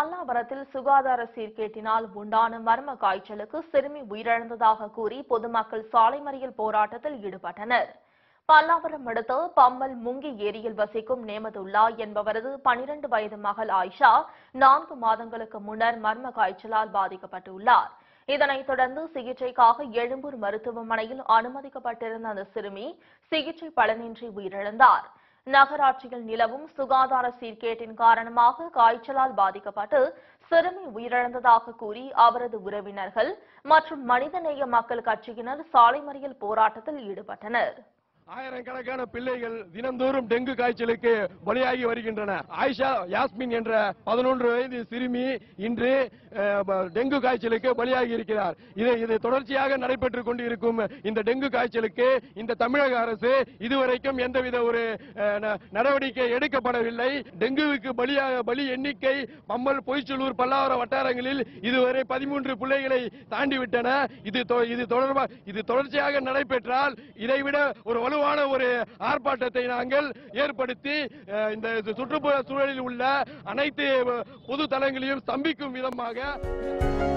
பல்லாவரத்தில் சுகாதார சீர்கேட்டினால் உண்டான மர்ம காய்ச்சலுக்கு சிறுமி உயிரிழந்ததாக கூறி பொதுமக்கள் சாலை மறியல் போராட்டத்தில் ஈடுபட்டனர் பல்லாவரம் அடுத்த பம்மல் முங்கி ஏரியில் வசிக்கும் நேமதுல்லா என்பவரது பனிரெண்டு வயது மகள் ஆயிஷா நான்கு மாதங்களுக்கு முன்னர் மர்ம காய்ச்சலால் பாதிக்கப்பட்டுள்ளார் இதனைத் தொடர்ந்து சிகிச்சைக்காக எழும்பூர் மருத்துவமனையில் அனுமதிக்கப்பட்டிருந்த அந்த சிறுமி சிகிச்சை பலனின்றி உயிரிழந்தார் நகராட்சியில் நிலவும் சுகாதார சீர்கேட்டின் காரணமாக காய்ச்சலால் பாதிக்கப்பட்டு சிறுமி உயிரிழந்ததாக கூறி அவரது உறவினர்கள் மற்றும் மனிதநேய மக்கள் கட்சியினர் சாலை மறியல் போராட்டத்தில் ஈடுபட்டனர் ஆயிரக்கணக்கான பிள்ளைகள் தினந்தோறும் டெங்கு காய்ச்சலுக்கு பலியாகி வருகின்றன ஆயிஷா யாஸ்மின் என்ற பதினொன்று வயது சிறுமி இன்று அஹ், ப- டெங்கு காய்ச்சலுக்கு பலியாகி இருக்கிறார் இது இது தொடர்ச்சியாக நடைபெற்றுக் கொண்டிருக்கும் இந்த டெங்கு காய்ச்சலுக்கு இந்த தமிழக அரசு இதுவரைக்கும் எந்தவித ஒரு அஹ், ந- நடவடிக்கை எடுக்கப்படவில்லை டெங்குவுக்கு பலியாக பலி எண்ணிக்கை பம்மல் பொய்ச்சலூர் பல்லாவரம் வட்டாரங்களில் இதுவரை பதிமூன்று பிள்ளைகளை தாண்டிவிட்டன இது தொ- இது தொடர்பா இது தொடர்ச்சியாக நடைபெற்றால் இதைவிட ஒரு வலுவான ஒரு ஆர்ப்பாட்டத்தை நாங்கள் ஏற்படுத்தி அஹ், இந்த சுற்றுப்புற சூழலில் உள்ள அனைத்து அஹ், பொது தளங்களையும் ஸ்தம்பிக்கும் விதமாக